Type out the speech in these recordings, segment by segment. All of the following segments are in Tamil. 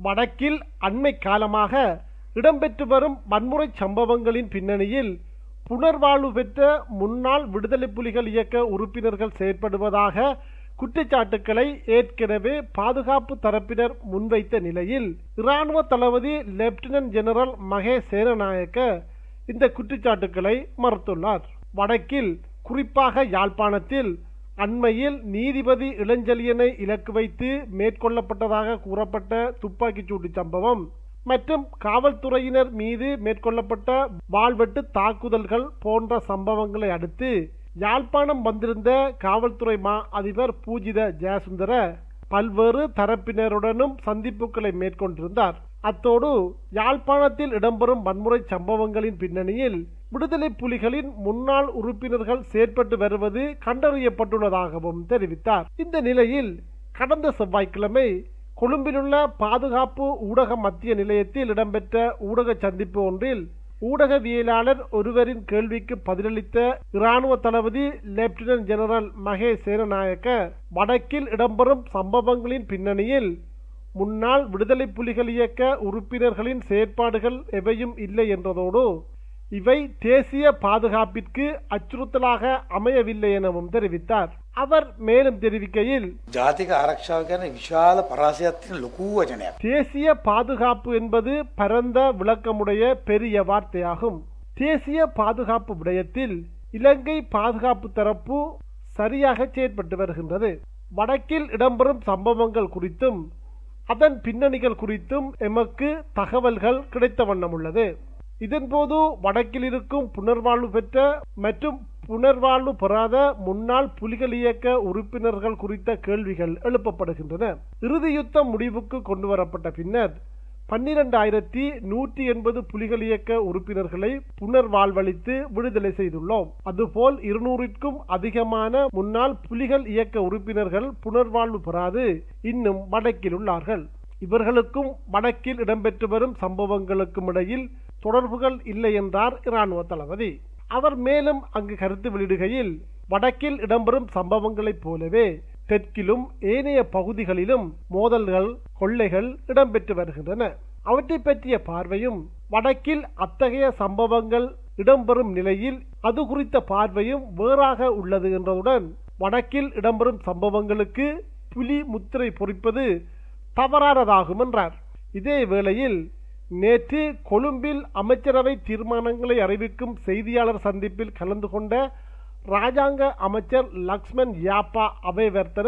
வடக்கில் அண்மை காலமாக இடம்பெற்று வரும் வன்முறை சம்பவங்களின் பின்னணியில் புனர்வாழ்வு பெற்ற முன்னாள் விடுதலை புலிகள் இயக்க உறுப்பினர்கள் செயற்படுவதாக குற்றச்சாட்டுக்களை ஏற்கனவே பாதுகாப்பு தரப்பினர் முன்வைத்த நிலையில் இராணுவ தளபதி லெப்டினன்ட் ஜெனரல் மகேஷ் சேனநாயக்க இந்த குற்றச்சாட்டுக்களை மறுத்துள்ளார் வடக்கில் குறிப்பாக யாழ்ப்பாணத்தில் அண்மையில் நீதிபதி இளஞ்செழியனை இலக்கு வைத்து மேற்கொள்ளப்பட்டதாக கூறப்பட்ட துப்பாக்கிச் சூட்டு சம்பவம் மற்றும் காவல்துறையினர் மீது மேற்கொள்ளப்பட்ட வாழ்வெட்டு தாக்குதல்கள் போன்ற சம்பவங்களை அடுத்து யாழ்ப்பாணம் வந்திருந்த காவல்துறை மா அதிபர் பூஜித ஜெயசுந்தர பல்வேறு தரப்பினருடனும் சந்திப்புகளை மேற்கொண்டிருந்தார் அத்தோடு யாழ்ப்பாணத்தில் இடம்பெறும் வன்முறை சம்பவங்களின் பின்னணியில் விடுதலை புலிகளின் முன்னாள் உறுப்பினர்கள் செயற்பட்டு வருவது கண்டறியப்பட்டுள்ளதாகவும் தெரிவித்தார் இந்த நிலையில் கடந்த செவ்வாய்க்கிழமை கொழும்பிலுள்ள பாதுகாப்பு ஊடக மத்திய நிலையத்தில் இடம்பெற்ற ஊடக சந்திப்பு ஒன்றில் ஊடகவியலாளர் ஒருவரின் கேள்விக்கு பதிலளித்த இராணுவ தளபதி லெப்டினன்ட் ஜெனரல் மகேஷ் சேனநாயக்க வடக்கில் இடம்பெறும் சம்பவங்களின் பின்னணியில் முன்னாள் விடுதலை புலிகள் இயக்க உறுப்பினர்களின் செயற்பாடுகள் எவையும் இல்லை என்றதோடு இவை தேசிய பாதுகாப்பிற்கு அச்சுறுத்தலாக அமையவில்லை எனவும் தெரிவித்தார் அவர் மேலும் தெரிவிக்கையில் ජාතික ආරක්ෂාව ගැන විශාල පරාසයක් තියෙන ලොකූ වචනයක්. தேசிய பாதுகாப்பு என்பது பரந்த விளக்கமுடைய பெரிய வார்த்தையாகும் தேசிய பாதுகாப்பு விடயத்தில் இலங்கை பாதுகாப்பு தரப்பு சரியாக செயற்பட்டு வருகின்றது வடக்கில் இடம்பெறும் சம்பவங்கள் குறித்தும் அதன் பின்னணிகள் குறித்தும் எமக்கு தகவல்கள் கிடைத்த வண்ணம் உள்ளது இதன்போது வடக்கில் இருக்கும் புனர்வாழ்வு பெற்ற மற்றும் புனர்வாழ்வு பெறாத முன்னாள் புலிகள் இயக்க உறுப்பினர்கள் குறித்த கேள்விகள் எழுப்பப்படுகின்றன இறுதி யுத்தம் முடிவுக்கு கொண்டு வரப்பட்ட பின்னர் பன்னிரண்டாயிரத்தி நூற்றி எண்பது புலிகள் இயக்க உறுப்பினர்களை புனர்வாழ்வளித்து விடுதலை செய்துள்ளோம் அதுபோல் இருநூறிற்கும் அதிகமான முன்னாள் புலிகள் இயக்க உறுப்பினர்கள் புனர்வாழ்வு பெறாது இன்னும் வடக்கில் உள்ளார்கள் இவர்களுக்கும் வடக்கில் இடம்பெற்று வரும் சம்பவங்களுக்கும் இடையில் தொடர்புகள் இல்லை என்றார் இராணுவ தளபதி அவர் மேலும் அங்கு கருத்து வெளியிடுகையில் வடக்கில் இடம்பெறும் சம்பவங்களைப் போலவே தெற்கிலும் ஏனைய பகுதிகளிலும் மோதல்கள் கொள்ளைகள் இடம்பெற்று வருகின்றன அவற்றை பற்றிய பார்வையும் வடக்கில் அத்தகைய சம்பவங்கள் இடம்பெறும் நிலையில் அது குறித்த பார்வையும் வேறாக உள்ளது என்றதுடன் வடக்கில் இடம்பெறும் சம்பவங்களுக்கு புலி முத்திரை பொறிப்பது தவறானதாகும் என்றார் இதே வேளையில் நேற்று கொழும்பில் அமைச்சரவை தீர்மானங்களை அறிவிக்கும் செய்தியாளர் சந்திப்பில் கலந்து கொண்ட ராஜாங்க அமைச்சர் லக்ஷ்மண் யாப்பா அபயவர்த்தன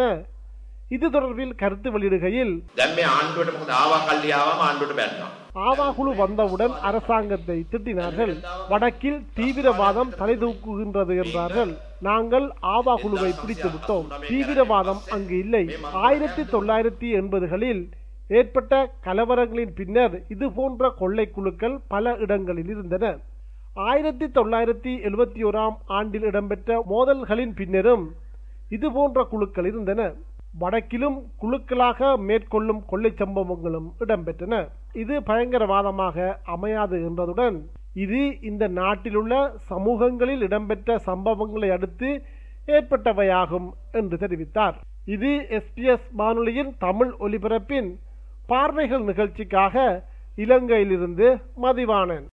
இது தொடர்பில் கருத்து வெளியிடுகையில் දැන් මේ ආණ්ඩුවට මොකද ආවා කල්ලි ආවම ආණ්ඩුවට බැන්නා. ஆவாகுழு வந்தவுடன் அரசாங்கத்தை திட்டினார்கள் வடக்கில் தீவிரவாதம் தலைதூக்குகின்றது என்றார்கள் நாங்கள் ஆவாகுழுவை பிடித்து விட்டோம் தீவிரவாதம் அங்கு இல்லை ஆயிரத்தி தொள்ளாயிரத்தி எண்பதுகளில் ஏற்பட்ட கலவரங்களின் பின்னர் இது போன்ற கொள்ளை குழுக்கள் பல இடங்களில் இருந்தன ஆயிரத்தி தொள்ளாயிரத்தி எழுபத்தி ஓராம் ஆண்டில் இடம்பெற்ற மோதல்களின் பின்னரும் இது போன்ற குழுக்கள் இருந்தன வடக்கிலும் குழுக்களாக மேற்கொள்ளும் கொள்ளை சம்பவங்களும் இடம்பெற்றன இது பயங்கரவாதமாக அமையாது என்றதுடன் இது இந்த நாட்டிலுள்ள சமூகங்களில் இடம்பெற்ற சம்பவங்களை அடுத்து ஏற்பட்டவையாகும் என்று தெரிவித்தார் இது எஸ்பிஎஸ் வானொலியின் தமிழ் ஒலிபரப்பின் பார்வைகள் நிகழ்ச்சிக்காக இலங்கையிலிருந்து மதிவானன்